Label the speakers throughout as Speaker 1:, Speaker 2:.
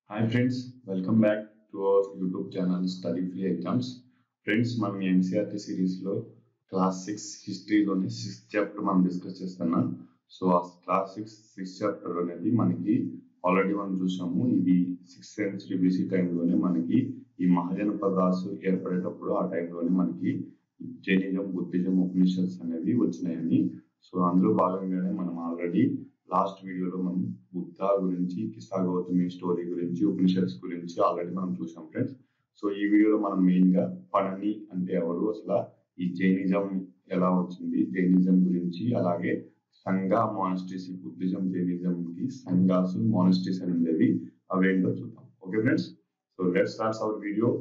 Speaker 1: hi friends welcome back to our YouTube channel study free exams friends మనం NCERT సిరీస్లో class six హిస్టరీలోని sixth chapter మనం discuss చేస్తున్నాం so ఆ class six sixth chapter అనేది మనకి ఆల్రెడీ మనం చూసాము ఇది సిక్స్త్ సెంచరీ బీసీ టైంలోనే మనకి ఈ మహాజనపదాసు ఏర్పడేటప్పుడు ఆ టైంలోనే మనకి జైనిజం బుద్ధిజం ఉపనిషత్స్ అనేవి వచ్చినాయని సో అందులో భాగంగానే మనం ఆల్రెడీ లాస్ట్ వీడియోలో మనం బుద్ధ గురించి కిసా గౌతమి స్టోరీ గురించి ఉపనిషత్స్ గురించి ఆల్రెడీ మనం చూసాం ఫ్రెండ్స్ సో ఈ వీడియోలో మనం మెయిన్ గా పడని అంటే ఎవరు అసలు ఈ జైనిజం ఎలా వచ్చింది జైనిజం గురించి అలాగే సంఘ మానిస్ట్రీస్ ఈ బుద్ధిజం జైనిజం కి సంఘాస్ మానిస్ట్రీస్ అని ఉండేవి అవేంటో చూద్దాం okay friends so let starts our video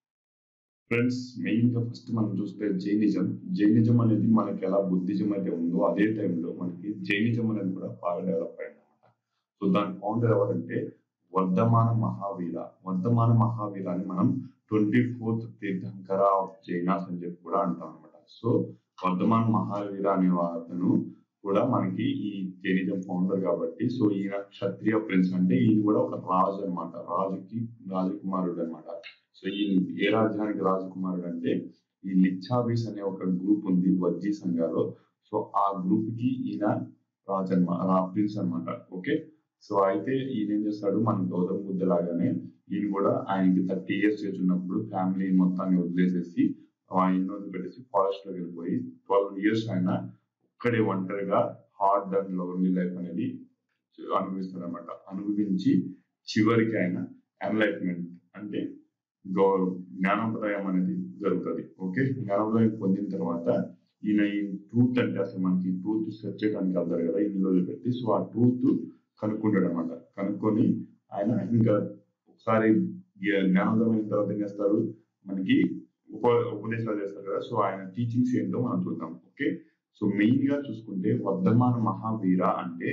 Speaker 1: friends main గా ఫస్ట్ మనం చూస్తే జైనిజం జైనిజం అనేది మనకి ఎలా బుద్ధిజం అయితే ఉందో అదే టైంలో మనకి జైనిజం అనేది కూడా బాగా డెవలప్ అయింది అనమాట సో దాని ఫౌండర్ ఎవరంటే వర్ధమాన మహావీర వర్ధమాన మహావీర అని మనం twenty fourth Tirthankara of Jainas అని చెప్పి కూడా అంటాం అనమాట సో వర్ధమాన మహావీర అనే అతను కూడా మనకి ఈ జైనిజం ఫౌండర్ కాబట్టి సో ఈయన క్షత్రియ ప్రిన్స్ అంటే ఈయన కూడా ఒక రాజు అనమాట రాజుకి రాజకుమారుడు అనమాట సో ఈ ఏ రాజ్యానికి రాజకుమారుడు అంటే ఈ లిచ్చాబీస్ అనే ఒక గ్రూప్ ఉంది వజ్జీ సంఘాలో సో ఆ గ్రూప్ కి ఈయన రాజు అనమాట ప్రిన్స్ అనమాట ఓకే సో అయితే ఈయన ఏం చేస్తాడు మన గౌతమ్ బుద్ధ లాగానే ఈయన కూడా ఆయనకి థర్టీ ఇయర్స్ ఏజ్ ఉన్నప్పుడు ఫ్యామిలీ మొత్తాన్ని వదిలేసేసి ఆయన వదిలిపెట్టేసి ఫారెస్ట్ లోకి వెళ్ళిపోయి ట్వెల్వ్ ఇయర్స్ ఆయన ఒక్కడే ఒంటరిగా హార్డ్ అండ్ లోన్లీ లైఫ్ అనేది అనుభవిస్తాడు అనమాట అనుభవించి చివరికి ఆయన ఎన్లైట్మెంట్ అంటే గౌ జ్ఞానోదయం అనేది జరుగుతుంది ఓకే జ్ఞానోదయం పొందిన తర్వాత ఈయన ఈ ట్రూత్ అంటే అసలు మనకి ట్రూత్ సెర్చ్ చేయడానికి వెళ్తారు కదా ఇందులో పెట్టి సో ఆ ట్రూత్ కనుక్కుంటాడు అనమాట కనుక్కొని ఆయన ఇంకా ఒకసారి జ్ఞానోదయం అయిన తర్వాత ఏం చేస్తారు మనకి ఉప ఉపదేశాలు చేస్తారు కదా సో ఆయన టీచింగ్స్ ఏంటో మనం చూద్దాం ఓకే సో మెయిన్ గా చూసుకుంటే వర్ధమాన మహావీర అంటే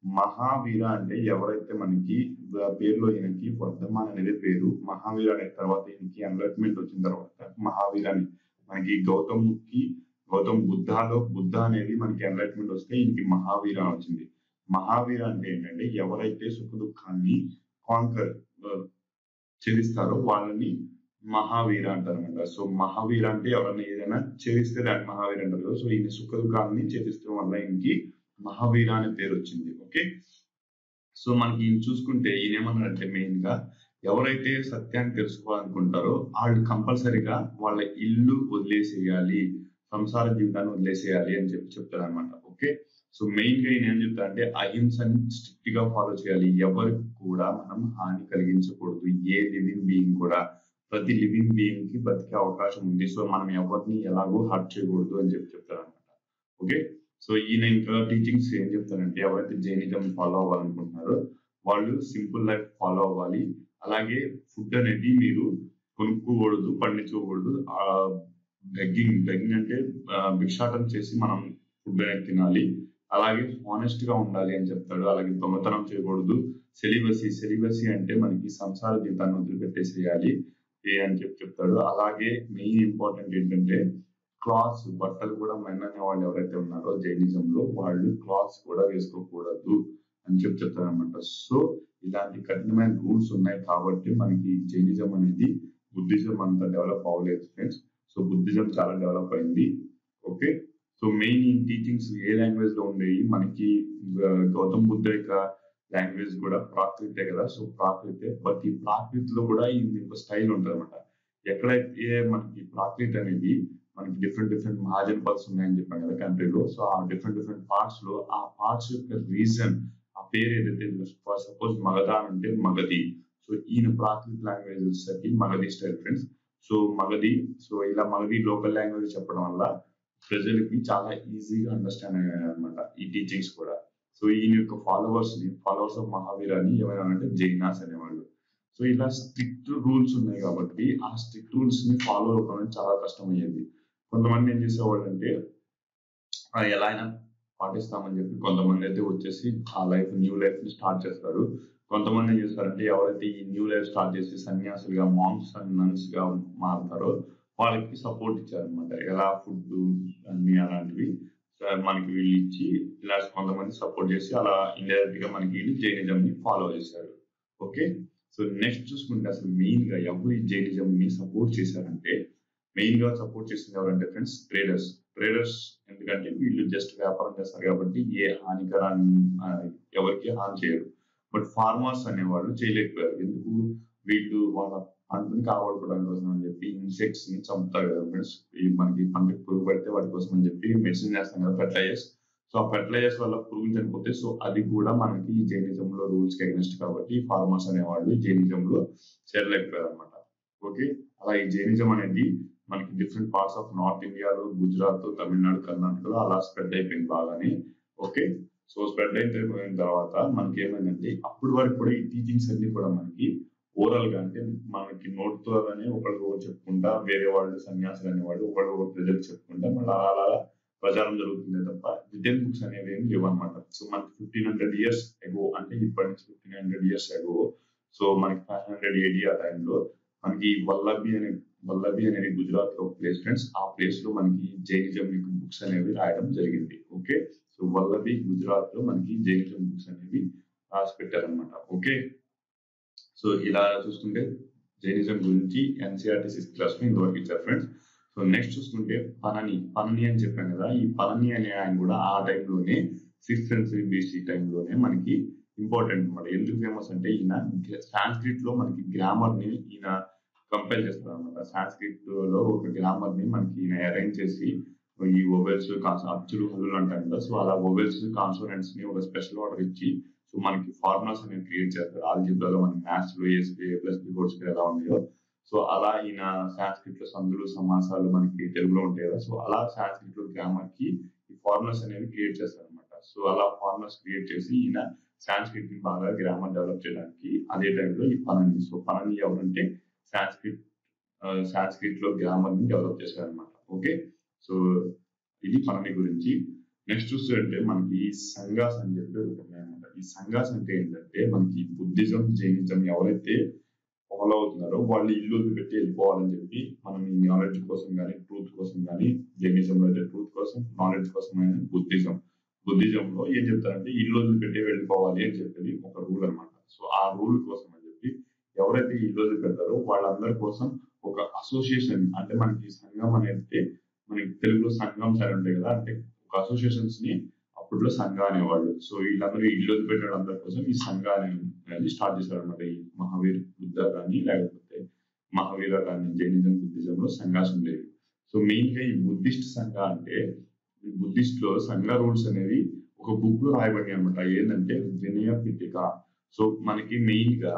Speaker 1: మహావీర అంటే ఎవరైతే మనకి పేరులో ఈయనకి వర్ధమాన్ అనేది పేరు మహావీర అనే తర్వాత ఈయనకి ఎన్లైట్మెంట్ వచ్చిన తర్వాత మహావీర అని మనకి గౌతమ్కి గౌతమ్ బుద్ధాలో బుద్ధ అనేది మనకి ఎన్లైట్మెంట్ వస్తే ఈయనకి మహావీర వచ్చింది మహావీర అంటే ఏంటంటే ఎవరైతే సుఖ దుఃఖాన్ని కాంకర్ ఛేదిస్తారో వాళ్ళని మహావీర అంటారు అనమాట సో మహావీర అంటే ఎవరైనా ఏదైనా ఛేదిస్తే దాన్ని మహావీర అంటారు కదా సో ఈయన సుఖ దుఃఖాన్ని ఛేదిస్తడం వల్ల ఈయనకి మహావీర అనే పేరు వచ్చింది ఓకే సో మనకి ఈయన చూసుకుంటే ఈయన ఏమన్నారంటే మెయిన్ గా ఎవరైతే సత్యాన్ని తెలుసుకోవాలనుకుంటారో వాళ్ళు కంపల్సరీగా వాళ్ళ ఇల్లు వదిలేసేయాలి సంసార జీవితాన్ని వదిలేసేయాలి అని చెప్పి చెప్తారు అనమాట ఓకే సో మెయిన్ గా ఈయన ఏం చెప్తారంటే అహింసని స్ట్రిక్ట్ గా ఫాలో చేయాలి ఎవరికి కూడా మనం హాని కలిగించకూడదు ఏ లివింగ్ బీయింగ్ కూడా ప్రతి లివింగ్ బీయింగ్ కి బతికే అవకాశం ఉంది సో మనం ఎవరిని ఎలాగో హర్ట్ చేయకూడదు అని చెప్పి చెప్తారు అనమాట ఓకే సో ఈయన ఇంకా టీచింగ్స్ ఏం చెప్తారంటే ఎవరైతే జైనిజం ఫాలో అవ్వాలనుకుంటున్నారో వాళ్ళు సింపుల్ లైఫ్ ఫాలో అవ్వాలి అలాగే ఫుడ్ అనేది మీరు కొనుక్కోకూడదు పండించుకోకూడదు ఆ బెగ్గింగ్ బెగ్గింగ్ అంటే భిక్షాటం చేసి మనం ఫుడ్ అనేది తినాలి అలాగే హానెస్ట్ గా ఉండాలి అని చెప్తాడు అలాగే దొంగతనం చేయకూడదు సెలిబసి సెలిబసి అంటే మనకి సంసార జీవితాన్ని వదిలిపెట్టేసేయాలి ఏ అని చెప్పి చెప్తాడు అలాగే మెయిన్ ఇంపార్టెంట్ ఏంటంటే క్లాత్స్ బట్టలు కూడా మెన్ అనే వాళ్ళు ఎవరైతే ఉన్నారో జైనిజం లో వాళ్ళు క్లాత్స్ కూడా వేసుకోకూడదు అని చెప్పి చెప్తారు అనమాట సో ఇలాంటి కఠినమైన రూల్స్ ఉన్నాయి కాబట్టి మనకి జైనిజం అనేది బుద్ధిజం అంత డెవలప్ అవ్వలేదు ఫ్రెండ్స్ సో బుద్ధిజం చాలా డెవలప్ అయింది ఓకే సో మెయిన్ ఈ టీచింగ్స్ ఏ లాంగ్వేజ్ లో ఉండేవి మనకి గౌతమ్ బుద్ధ యొక్క లాంగ్వేజ్ కూడా ప్రాకృతే కదా సో ప్రాకృతే బట్ ఈ ప్రాకృతిలో కూడా ఈ స్టైల్ ఉంటుంది అనమాట ఎక్కడైతే మనకి ప్రాకృతి అనేది మనకి డిఫరెంట్ డిఫరెంట్ మహాజన్ పల్స్ ఉన్నాయని చెప్పాం కదా కంట్రీలో సో ఆ డిఫరెంట్ డిఫరెంట్ పార్ట్స్ లో ఆ పార్ట్స్ యొక్క రీజన్ ఆ పేరు ఏదైతే సపోజ్ మగధ అంటే మగధి సో ఈయన ప్రాకృతి లాంగ్వేజ్ వచ్చేసరికి Magadhi style friends so Magadhi so ఇలా మగధి లోకల్ లాంగ్వేజ్ చెప్పడం వల్ల ప్రజలకి చాలా ఈజీగా అండర్స్టాండ్ అయ్యాయి అనమాట ఈ టీచింగ్స్ కూడా సో ఈయన యొక్క ఫాలోవర్స్ ని ఫాలోవర్స్ ఆఫ్ మహావీరాని ఏమైనా అంటే జైనాస్ అనేవాళ్ళు సో ఇలా స్ట్రిక్ట్ రూల్స్ ఉన్నాయి కాబట్టి ఆ స్ట్రిక్ట్ రూల్స్ ని ఫాలో అవ్వడం చాలా కష్టం అయ్యేది కొంతమంది ఏం చేసేవాళ్ళు అంటే ఎలా అయినా పాటిస్తామని చెప్పి కొంతమంది అయితే వచ్చేసి ఆ లైఫ్ న్యూ లైఫ్ ని స్టార్ట్ చేస్తారు కొంతమంది ఏం చేస్తారంటే ఎవరైతే ఈ న్యూ లైఫ్ స్టార్ట్ చేసి సన్యాసులుగా మామ్స్ అండ్ నన్స్ గా మారుతారో వాళ్ళకి సపోర్ట్ ఇచ్చారనమాట ఎలా ఫుడ్ అన్ని అలాంటివి మనకి వీళ్ళు ఇచ్చి ఇలా కొంతమంది సపోర్ట్ చేసి అలా ఇండైరెక్ట్ గా మనకి జైనిజం ని ఫాలో చేశారు ఓకే సో నెక్స్ట్ చూసుకుంటే అసలు మెయిన్ గా ఎవరు ఈ జైనిజం ని సపోర్ట్ చేశారంటే మెయిన్ గా సపోర్ట్ చేసింది ఎవరంటే ఫ్రెండ్స్ ట్రేడర్స్ ట్రేడర్స్ ఎందుకంటే వీళ్ళు జస్ట్ వ్యాపారం చేస్తారు కాబట్టి ఏ హానికరాన్ని ఆ, ఎవరికి హాని చేయరు బట్ ఫార్మర్స్ అనేవాళ్ళు చేయలేకపోయారు ఎందుకు వీళ్ళు వాళ్ళ పంటని కాపాడుకోవడానికి కోసం అని చెప్పి ఇన్సెక్ట్స్ ని చంపుతారు కదా ఫ్రెండ్స్ ఈ మనకి పంటకి పురుగు పడితే వాటి కోసం అని చెప్పి మెడిసిన్ చేస్తాం కదా ఫెర్టిలైజర్స్ సో ఆ ఫెర్టిలైజర్స్ వల్ల పురుగు చనిపోతే సో అది కూడా మనకి ఈ జైనిజం లో రూల్స్ కి అగెన్స్ట్ కాబట్టి ఫార్మర్స్ అనేవాళ్ళు ఈ జైనిజం లో చేరలేకపోయారు అనమాట ఓకే అలా ఈ జైనిజం అనేది మనకి డిఫరెంట్ పార్ట్స్ ఆఫ్ నార్త్ ఇండియాలో గుజరాత్ తమిళనాడు కర్ణాటకలో అలా స్ప్రెడ్ అయిపోయింది బాగానే ఓకే సో స్ప్రెడ్ అయిపోయిన తర్వాత మనకి ఏమైందంటే అప్పుడు వరకు కూడా ఈ టీచింగ్స్ అన్ని కూడా మనకి ఓవరాల్ గా అంటే మనకి నోట్ ద్వారానే ఒకరికొకరు చెప్పుకుంటా వేరే వాళ్ళు సన్యాసులు అనేవాళ్ళు ఒకరికొకరు ప్రజలకు చెప్పుకుంటా మళ్ళీ అలా అలా ప్రచారం జరుగుతుంది తప్ప రిటర్న్ బుక్స్ అనేవి ఏం లేవు అనమాట సో మనకి ఫిఫ్టీన్ హండ్రెడ్ ఇయర్స్ ఎగో అంటే ఇప్పటి నుంచి fifteen hundred years ago so మనకి ఫైవ్ హండ్రెడ్ ఏడీ ఆ టైంలో మనకి వల్లభి అనే వల్లభి అనేది గుజరాత్ లో ప్లేస్ ఫ్రెండ్స్ ఆ ప్లేస్ లో మనకి జైనిజం బుక్స్ అనేవి రాయడం జరిగింది ఓకే సో వల్లభి గుజరాత్ లో మనకి జైనిజం బుక్స్ అనేవి రాసి పెట్టారనమాట ఓకే సో ఇలా చూసుకుంటే జైనిజం గురించి ఎన్సీఆర్టీ సిక్స్త్ క్లాస్ లో ఇంతవరకు ఇచ్చారు ఫ్రెండ్స్ సో నెక్స్ట్ చూసుకుంటే పనని పనని అని చెప్పాను కదా ఈ పనని అనే ఆయన కూడా ఆ టైంలోనే సిక్స్త్ సెంచరీ బీసీ టైంలోనే మనకి ఇంపార్టెంట్ అనమాట ఎందుకు ఫేమస్ అంటే ఈయన సాంస్క్రిట్ లో మనకి గ్రామర్ ని ఈయన కంపేర్ చేస్తారు అనమాట సాంస్క్రిట్ లో ఒక గ్రామర్ ని మనకి ఈయన అరేంజ్ చేసి ఈ ఓవెల్స్ అచ్చులు హల్లులు అంటారు కదా సో అలా ఓవెల్స్ కాన్సోనెంట్స్ ని ఒక స్పెషల్ ఆర్డర్ ఇచ్చి సో మనకి ఫార్ములాస్ అనేవి క్రియేట్ చేస్తారు ఆల్జిబ్రాలో మనకి మ్యాథ్స్ లో ఏఎస్పీ ప్లస్ బి హోల్ స్క్వేర్ ఎలా ఉన్నాయో సో అలా ఈయన సాంస్క్రిట్ లో సందులు సమాసాలు మనకి తెలుగులో ఉంటాయి కదా సో అలా సాంస్క్రిట్ లో గ్రామర్ కి ఈ ఫార్ములాస్ అనేవి క్రియేట్ చేస్తారు అనమాట సో అలా ఫార్ములాస్ క్రియేట్ చేసి ఈయన సాంస్క్రిట్ ని బాగా గ్రామర్ డెవలప్ చేయడానికి అదే టైంలో ఈ పనని సో పనని ఎవరంటే సాంస్క్రిట్ సాంస్క్రిట్ లో గ్రామర్ ని డెవలప్ చేశారు అనమాట ఓకే సో ఇది పనని గురించి నెక్స్ట్ చూస్తుంటే మనకి సంఘాస్ అని చెప్పి ఒకటి ఉన్నాయన్నమాట ఈ సంఘాస్ అంటే ఏంటంటే మనకి బుద్ధిజం జైనిజం ఎవరైతే ఫాలో అవుతున్నారో వాళ్ళు ఇల్లు వదిలిపెట్టి వెళ్ళిపోవాలని చెప్పి మనం ఈ నాలెడ్జ్ కోసం కానీ ట్రూత్ కోసం కానీ జైనిజంలో అయితే ట్రూత్ కోసం నాలెడ్జ్ కోసం అనేది బుద్ధిజం బుద్ధిజం లో ఏం చెప్తారంటే ఇల్లు వదిలిపెట్టి వెళ్ళిపోవాలి అని చెప్పేది ఒక రూల్ అనమాట సో ఆ రూల్ కోసం అని చెప్పి ఎవరైతే ఇల్లు వదిలిపెడతారో వాళ్ళందరి కోసం ఒక అసోసియేషన్ అంటే మనకి సంఘం అనేది మనకి తెలుగులో సంఘం సరే ఉంటాయి కదా అంటే ఒక అసోసియేషన్స్ ని అప్పట్లో సంఘ అనేవాళ్ళు సో వీళ్ళందరూ ఇల్లు వదిలిపెట్టిన అందరి కోసం ఈ సంఘ అనేది స్టార్ట్ చేశారు అనమాట ఈ మహావీర్ బుద్ధ కానీ లేకపోతే మహావీర కానీ జైనిజం బుద్ధిజం లో సంఘాస్ ఉండేవి సో మెయిన్ గా ఈ బుద్ధిస్ట్ సంఘ అంటే ఈ బుద్ధిస్ట్ లో సంఘ రూల్స్ అనేవి ఒక బుక్ లో రాయబడి అనమాట ఏంటంటే వినయ పిటిక సో మనకి మెయిన్ గా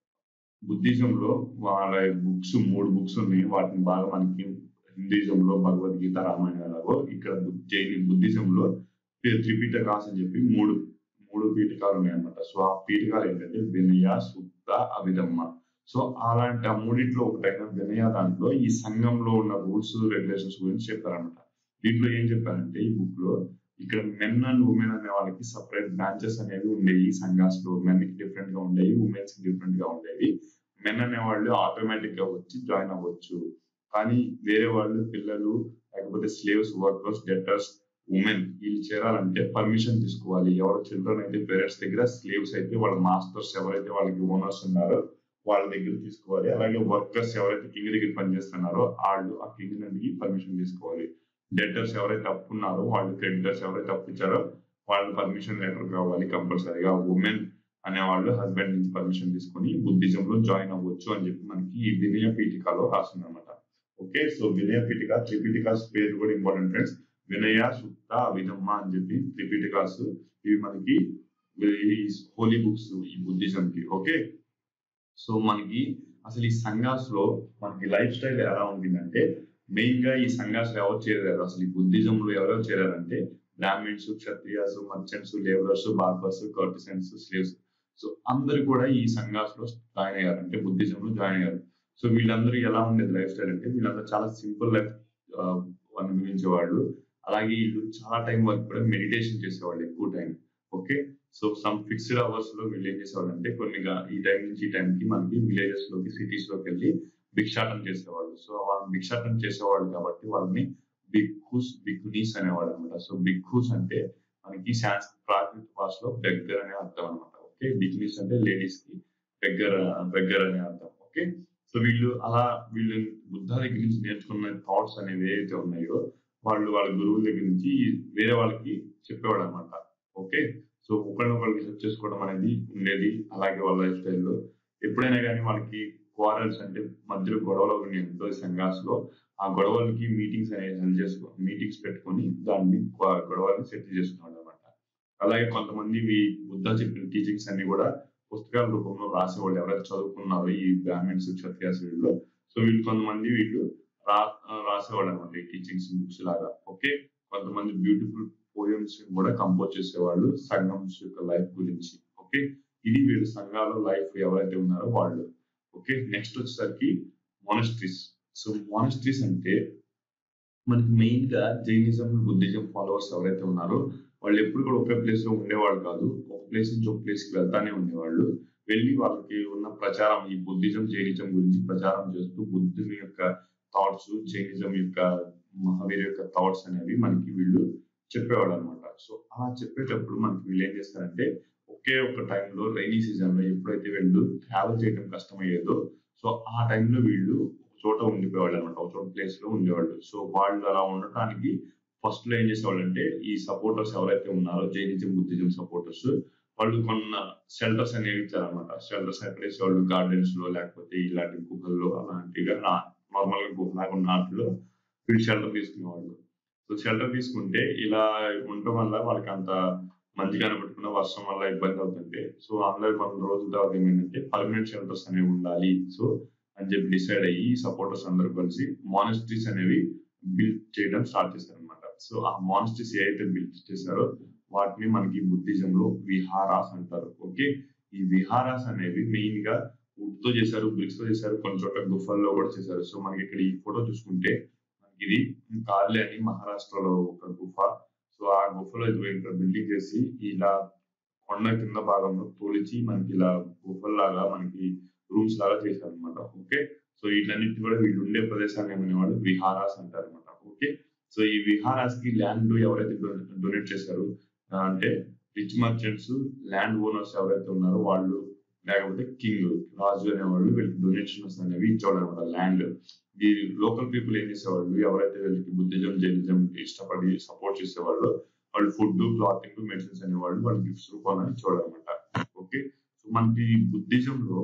Speaker 1: బుద్ధిజం లో వాళ్ళ బుక్స్ మూడు బుక్స్ ఉన్నాయి వాటిని బాగా మనకి హిందూయిజం లో భగవద్గీత రామాయణ ఎలాగో ఇక్కడ జైని బుద్ధిజం లో త్రిపీఠకాస్ అని చెప్పి మూడు మూడు పీఠకాలు ఉన్నాయన్నమాట సో ఆ పీఠకాలు ఏంటంటే వినయ సుత్త అవిధమ్మ సో అలాంటి ఆ మూడిట్లో ఒకటైన వినయ దాంట్లో ఈ సంఘంలో ఉన్న రూల్స్ రెగ్యులేషన్స్ గురించి చెప్పారనమాట దీంట్లో ఏం చెప్పారంటే ఈ బుక్ లో ఇక్కడ మెన్ అండ్ ఉమెన్ అనే వాళ్ళకి సపరేట్ బ్రాంచెస్ అనేవి ఉండేవి సంఘాస్ లో మెన్ కి డిఫరెంట్ గా ఉండేవి ఉమెన్స్ కి డిఫరెంట్ గా ఉండేవి మెన్ అనే వాళ్ళు ఆటోమేటిక్ గా వచ్చి జాయిన్ అవ్వచ్చు కానీ వేరే వాళ్ళు పిల్లలు లేకపోతే స్లేవ్స్ వర్కర్స్ డెటర్స్ ఉమెన్ వీళ్ళు చేరాలంటే పర్మిషన్ తీసుకోవాలి ఎవరు చిల్డ్రన్ అయితే పేరెంట్స్ దగ్గర స్లేవ్స్ అయితే వాళ్ళ మాస్టర్స్ ఎవరైతే వాళ్ళకి ఓనర్స్ ఉన్నారో వాళ్ళ దగ్గర తీసుకోవాలి అలాగే వర్కర్స్ ఎవరైతే కింగ్ దగ్గర పనిచేస్తున్నారో వాళ్ళు ఆ కింగ్ నుండి పర్మిషన్ తీసుకోవాలి డెటర్స్ ఎవరైతే అప్పున్నారో వాళ్ళు క్రెడిటర్స్ ఎవరైతే అప్పు ఇచ్చారో వాళ్ళ పర్మిషన్ లెటర్ కావాలి కంపల్సరీగా ఉమెన్ అనే వాళ్ళు హస్బెండ్ నుంచి పర్మిషన్ తీసుకొని బుద్ధిజం లో జాయిన్ అవ్వచ్చు అని చెప్పి మనకి ఈ వినయ పీఠికలో రాస్తుంది అనమాట ఓకే సో వినయ పీఠిక త్రిపీఠికాస్ పేరు కూడా ఇంపార్టెంట్ ఫ్రెండ్స్ వినయ సుత్త అవిధమ్మ అని చెప్పి త్రిపీఠికాస్ ఇవి మనకి హోలీ బుక్స్ ఈ బుద్ధిజం కి ఓకే సో మనకి అసలు ఈ సంఘాస్ లో మనకి లైఫ్ స్టైల్ ఎలా ఉంటుందంటే మెయిన్ గా ఈ సంఘాస్ ఎవరు చేరారు అసలు ఈ బుద్ధిజం లో ఎవరెవరు చేరారంటే Brahmins Kshatriyas merchants labourers barbers courtesans slaves so అందరు కూడా ఈ సంఘాస్ లో జాయిన్ అయ్యారు అంటే బుద్ధిజం లో జాయిన్ అయ్యారు సో వీళ్ళందరూ ఎలా ఉండేది లైఫ్ స్టైల్ అంటే వీళ్ళందరూ చాలా సింపుల్ లైఫ్ అనుభవించేవాళ్ళు అలాగే వీళ్ళు చాలా టైం వరకు కూడా మెడిటేషన్ చేసేవాళ్ళు ఎక్కువ time okay so some fixed hours లో వీళ్ళు ఏం చేసేవాళ్ళు అంటే కొన్ని ఈ టైం నుంచి ఈ టైం కి మనకి విలేజెస్ లోకి సిటీస్ లోకి వెళ్ళి భిక్షాటం చేసేవాళ్ళు సో వాళ్ళు భిక్షాటం చేసేవాళ్ళు కాబట్టి వాళ్ళని బిక్కుస్ బిక్కునీస్ అనేవాళ్ళు అనమాట సో బిక్కుస్ అంటే మనకి ప్రాకృత భాషలో బెగ్గర్ అనే అర్థం అనమాట ఓకే బిక్నీస్ అంటే లేడీస్ కి బెగ్గర్ బెగ్గర్ అనే అర్థం ఓకే సో వీళ్ళు అలా వీళ్ళు బుద్ధ దగ్గర నుంచి నేర్చుకున్న థాట్స్ అనేవి ఏవైతే ఉన్నాయో వాళ్ళు వాళ్ళ గురువుల దగ్గర నుంచి వేరే వాళ్ళకి చెప్పేవాడు అనమాట ఓకే సో ఒకరినొకరికి హెల్ప్ చేసుకోవడం అనేది ఉండేది అలాగే వాళ్ళ లైఫ్ స్టైల్లో ఎప్పుడైనా కానీ వాళ్ళకి క్వారల్స్ అంటే మధ్యలో గొడవలు ఉన్నాయంతో సంఘాస్ లో ఆ గొడవలకి మీటింగ్స్ అనేది హెల్ప్ చేసుకో మీటింగ్స్ పెట్టుకొని దాన్ని గొ- గొడవల్ని సెటిల్ చేసుకున్నాడు అనమాట అలాగే కొంతమంది ఈ బుద్ధ చెప్పిన టీచింగ్స్ అన్ని కూడా పుస్తకాల రూపంలో రాసేవాళ్ళు ఎవరైతే చదువుకున్నారో ఈ బ్రాహ్మిన్స్ క్షత్రియాస్ వీళ్ళు సో వీళ్ళు కొంతమంది వీళ్ళు రా రాసేవాళ్ళు అనమాట ఈ టీచింగ్స్ బుక్స్ లాగా ఓకే కొంతమంది బ్యూటిఫుల్ పోయమ్స్ కూడా కంపోజ్ చేసేవాళ్ళు సంఘమ్స్ యొక్క లైఫ్ గురించి ఓకే ఇది వీళ్ళు సంఘాల్లో లైఫ్ ఎవరైతే ఉన్నారో వాళ్ళు ఓకే నెక్స్ట్ వచ్చేసరికి మానస్ట్రీస్ సో మానస్ట్రీస్ అంటే మనకి మెయిన్ గా జైనిజం బుద్ధిజం ఫాలోవర్స్ ఎవరైతే ఉన్నారో వాళ్ళు ఎప్పుడు కూడా ఒకే ప్లేస్ లో ఉండేవాళ్ళు కాదు ఒక ప్లేస్ నుంచి ఒక ప్లేస్ కి వెళ్తానే ఉండేవాళ్ళు వెళ్ళి వాళ్ళకి ఉన్న ప్రచారం ఈ బుద్ధిజం జైనిజం గురించి ప్రచారం చేస్తూ బుద్ధుని యొక్క థాట్స్ జైనిజం యొక్క మహావీర్ యొక్క థాట్స్ అనేవి మనకి వీళ్ళు చెప్పేవాళ్ళు అనమాట సో అలా చెప్పేటప్పుడు మనకి వీళ్ళు ఏం చేస్తారంటే ఒకే ఒక టైంలో రైనీ సీజన్ లో ఎప్పుడైతే వీళ్ళు ట్రావెల్ చేయడం కష్టమయ్యేదో సో ఆ టైంలో వీళ్ళు ఒక చోట ఉండిపోయేవాళ్ళు అనమాట ఒక చోట ప్లేస్ లో ఉండేవాళ్ళు సో వాళ్ళు అలా ఉండటానికి ఫస్ట్ లో ఏం చేసేవాళ్ళు అంటే ఈ సపోర్టర్స్ ఎవరైతే ఉన్నారో జైనిజం బుద్ధిజం సపోర్టర్స్ వాళ్ళు కొన్న షెల్టర్స్ అనేవి ఇచ్చారనమాట షెల్టర్స్ ఎక్కడ వేసేవాళ్ళు గార్డెన్స్ లో లేకపోతే ఇలాంటి గుహల్లో అలాంటిగా నార్మల్ గా గుహలాగా ఉన్న వాటిలో వీళ్ళు షెల్టర్ తీసుకునేవాళ్ళు సో షెల్టర్ తీసుకుంటే ఇలా ఉండటం వల్ల వాళ్ళకి అంత మంచి కనబెట్టుకున్న వర్షం వల్ల ఇబ్బంది అవుతుంటే సో అందరు మన రోజుల తర్వాత ఏమైందంటే పర్మనెంట్ షెల్టర్స్ అనేవి ఉండాలి సో అని చెప్పి డిసైడ్ అయ్యి సపోర్టర్స్ అందరూ కలిసి మానిస్ట్రీస్ అనేవి బిల్డ్ చేయడం స్టార్ట్ చేశారు అనమాట సో ఆ మానిస్ట్రీస్ ఏ అయితే బిల్డ్ చేశారో వాటిని మనకి బుద్ధిజం లో విహారాస్ అంటారు ఓకే ఈ విహారాస్ అనేవి మెయిన్ గా wood తో చేశారు బ్రిక్స్ తో చేశారు కొన్ని చోట్ల గుఫల్లో కూడా చేశారు సో మనకి ఇక్కడ ఈ ఫోటో చూసుకుంటే మనకి ఇది కార్లే అని మహారాష్ట్రలో ఒక గుఫ సో ఆ గుఫలో ఇది ఇక్కడ బిల్డింగ్ చేసి ఇలా కొండ కింద భాగంలో తోలిచి మనకి ఇలా గుఫల్లాగా మనకి రూమ్స్ లాగా చేశారు అనమాట ఓకే సో వీటన్నిటి కూడా వీళ్ళు ఉండే ప్రదేశాన్ని ఏమనేవాళ్ళు విహారాస్ అంటారు అనమాట ఓకే సో ఈ విహారాస్ కి ల్యాండ్ ఎవరైతే డొనేట్ చేశారు ఆ, అంటే రిచ్ మర్చెంట్స్ ల్యాండ్ ఓనర్స్ ఎవరైతే ఉన్నారో వాళ్ళు లేకపోతే కింగ్ రాజు అనేవాళ్ళు వీళ్ళకి డొనేషన్స్ అనేవి ఇచ్చేవాళ్ళు అనమాట ల్యాండ్ ఈ లోకల్ పీపుల్ ఏం చేసేవాళ్ళు ఎవరైతే వీళ్ళకి బుద్ధిజం జైనిజం ఇష్టపడి సపోర్ట్ చేసేవాళ్ళు వాళ్ళు ఫుడ్ క్లాతింగ్ మెడిసిన్స్ అనేవాళ్ళు వాళ్ళు గిఫ్ట్స్ రూపంలో ఇచ్చేవాళ్ళు అనమాట ఓకే సో మనకి బుద్ధిజం లో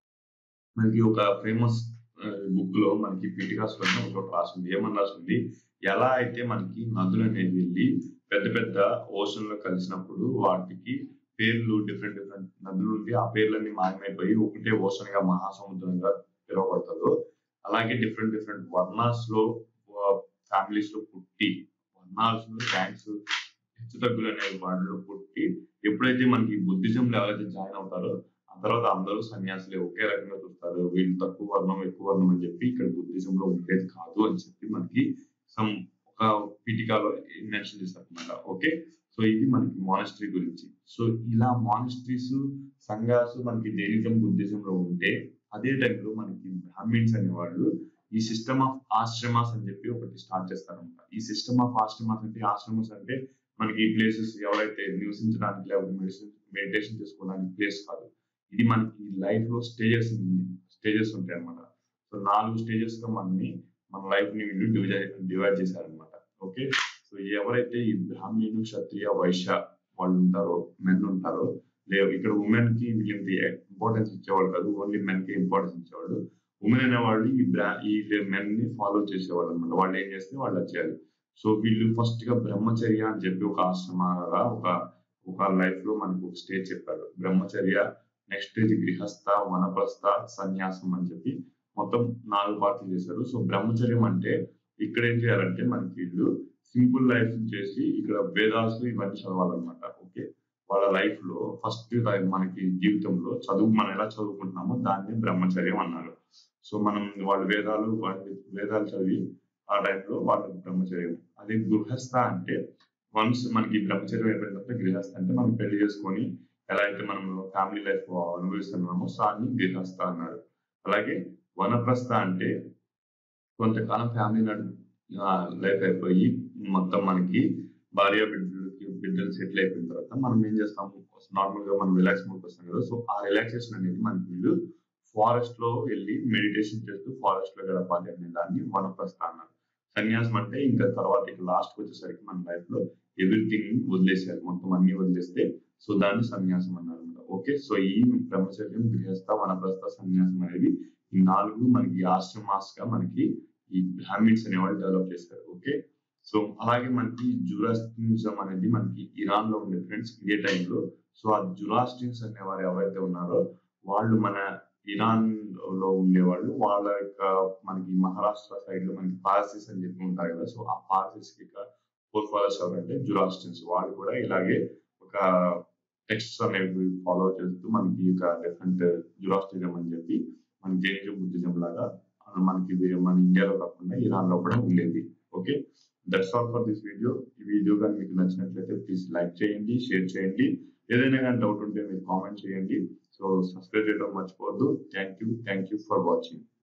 Speaker 1: మనకి ఒక ఫేమస్ బుక్ లో మనకి పీటికాస్ లో ఒక చోట రాసింది ఏమని రాసింది ఎలా అయితే మనకి నదులు అనేవి వెళ్ళి పెద్ద పెద్ద ఓషన్ లో కలిసినప్పుడు వాటికి పేర్లు డిఫరెంట్ డిఫరెంట్ నదులు ఉండి ఆ పేర్లన్నీ మాయమైపోయి ఒకటే ఓషన్ గా మహాసముద్రంగా పిలువబడుతుందో అలాగే డిఫరెంట్ డిఫరెంట్ వర్ణాస్ లో ఫ్యామిలీస్ లో పుట్టి వర్ణాస్ లో ర్యాంక్స్ హెచ్చు తగ్గులు అనే వాటిలో పుట్టి ఎప్పుడైతే మనకి బుద్ధిజంలో ఎవరైతే జాయిన్ అవుతారో ఆ తర్వాత అందరూ సన్యాసులే ఒకే రకంగా చూస్తారు వీళ్ళు తక్కువ వర్ణం ఎక్కువ వర్ణం అని చెప్పి ఇక్కడ బుద్ధిజంలో ఉండేది కాదు అని చెప్పి మనకి సమ్ ఒక పీఠికాలో మెన్షన్ చేస్తారు అనమాట ఓకే సో ఇది మనకి మానిస్ట్రీ గురించి సో ఇలా మానిస్ట్రీస్ సంఘాస్ మనకి జైనిజం బుద్ధిజంలో ఉంటే అదే టైంలో మనకి బ్రాహ్మిన్స్ అనేవాళ్ళు ఈ సిస్టమ్ ఆఫ్ ఆశ్రమాస్ అని చెప్పి ఒకటి స్టార్ట్ చేస్తారనమాట ఈ సిస్టమ్ ఆఫ్ ఆశ్రమాస్ అంటే ఆశ్రమాస్ అంటే మనకి ఈ ప్లేసెస్ ఎవరైతే నివసించడానికి లేకపోతే మెడిసిన్ మెడిటేషన్ చేసుకోవడానికి ప్లేస్ కాదు ఇది మనకి లైఫ్ లో స్టేజెస్ స్టేజెస్ ఉంటాయి అనమాట సో నాలుగు స్టేజెస్ గా మనని మన లైఫ్ ని వీళ్ళు డివైడ్ డివైడ్ చేశారనమాట ఓకే సో ఎవరైతే ఈ బ్రాహ్మణులు క్షత్రియ వైశ్య వాళ్ళు ఉంటారో మెన్ ఉంటారో లేవు ఇక్కడ ఉమెన్ కి వీళ్ళకి ఇంపార్టెన్స్ ఇచ్చేవాళ్ళు కాదు ఓన్లీ మెన్ కి ఇంపార్టెన్స్ ఇచ్చేవాళ్ళు ఉమెన్ అనేవాళ్ళు ఈ బ్రా ఈ మెన్ ని ఫాలో చేసేవాళ్ళు అనమాట వాళ్ళు ఏం చేస్తే వాళ్ళు అది చేయాలి సో వీళ్ళు ఫస్ట్ గా బ్రహ్మచర్య అని చెప్పి ఒక ఆశ్రమాగా ఒక ఒక లైఫ్ లో మనకు ఒక స్టేజ్ చెప్పారు బ్రహ్మచర్య నెక్స్ట్ స్టేజ్ గృహస్థ వనప్రస్థ సన్యాసం అని చెప్పి మొత్తం నాలుగు పార్ట్లు చేశారు సో బ్రహ్మచర్యం అంటే ఇక్కడ ఏం చేయాలంటే మనకి వీళ్ళు సింపుల్ లైఫ్ చేసి ఇక్కడ వేదాస్ ఇవన్నీ చదవాలన్నమాట ఓకే వాళ్ళ లైఫ్ లో ఫస్ట్ మనకి జీవితంలో చదువు మనం ఎలా చదువుకుంటున్నామో దాన్ని బ్రహ్మచర్యం అన్నారు సో మనం వాళ్ళ వేదాలు వాళ్ళ వేదాలు చదివి ఆ టైంలో వాళ్ళకి బ్రహ్మచర్యం అదే గృహస్థ అంటే వన్స్ మనకి బ్రహ్మచర్యం అయిపోయిన తర్వాత గృహస్థ అంటే మనం పెళ్లి చేసుకొని ఎలా అయితే మనం ఫ్యామిలీ లైఫ్ అనుభవిస్తున్నామో సో అన్ని గృహస్థ అన్నారు అలాగే వనప్రస్థ అంటే కొంతకాలం ఫ్యామిలీ లైఫ్ అయిపోయి మొత్తం మనకి భార్య బిడ్డలకి బిడ్డ మెంటల్ సెటిల్ అయిపోయిన తర్వాత మనం ఏం చేస్తాము నార్మల్ గా మనం రిలాక్స్ మూడ్కి వస్తాం కదా సో ఆ రిలాక్సేషన్ అనేది మనకి వీళ్ళు ఫారెస్ట్ లో వెళ్ళి మెడిటేషన్ చేస్తూ ఫారెస్ట్ లో గడపాలి అనే దాన్ని వనప్రస్థ అన్నారు సన్యాసం అంటే ఇంకా తర్వాత ఇక లాస్ట్ వచ్చేసరికి మన లైఫ్ లో ఎవ్రీథింగ్ వదిలేసారు మొత్తం అన్ని వదిలేస్తే సో దాన్ని సన్యాసం అన్నారు అనమాట ఓకే సో ఈ బ్రహ్మచర్యం గృహస్థ వనప్రస్థ సన్యాసం అనేది ఈ నాలుగు మనకి ఆశ్రమాస్ గా మనకి ఈ బ్రాహ్మిన్స్ అనేవాళ్ళు డెవలప్ చేశారు ఓకే సో అలాగే మనకి జురాస్టినిజం అనేది మనకి ఇరాన్ లో ఉండే ఫ్రెండ్స్ ఇదే టైంలో సో ఆ జురాస్టిన్స్ అనేవారు ఎవరైతే ఉన్నారో వాళ్ళు మన ఇరాన్ లో ఉండేవాళ్ళు వాళ్ళ యొక్క మనకి మహారాష్ట్ర సైడ్ లో మనకి పార్సీస్ అని చెప్పి ఉంటారు కదా సో ఆ పార్సీస్ యొక్క ఫోర్ ఫాదర్స్ ఎవరంటే జురాస్టిన్స్ వాళ్ళు కూడా ఇలాగే ఒక టెక్స్ట్ అనేవి ఫాలో చేస్తూ మనకి ఒక డిఫరెంట్ జురాస్టిజం అని చెప్పి మన జైనిజం బుద్ధిజం లాగా మనకి వే- మన ఇండియాలో కాకుండా ఇరాన్ లో కూడా ఉండేది okay that's all for this video ఈ వీడియో కానీ మీకు నచ్చినట్లయితే ప్లీజ్ లైక్ చేయండి షేర్ చేయండి ఏదైనా కానీ డౌట్ ఉంటే మీరు కామెంట్ చేయండి సో సబ్స్క్రైబ్ చేయడం మర్చిపోవద్దు thank you thank you for watching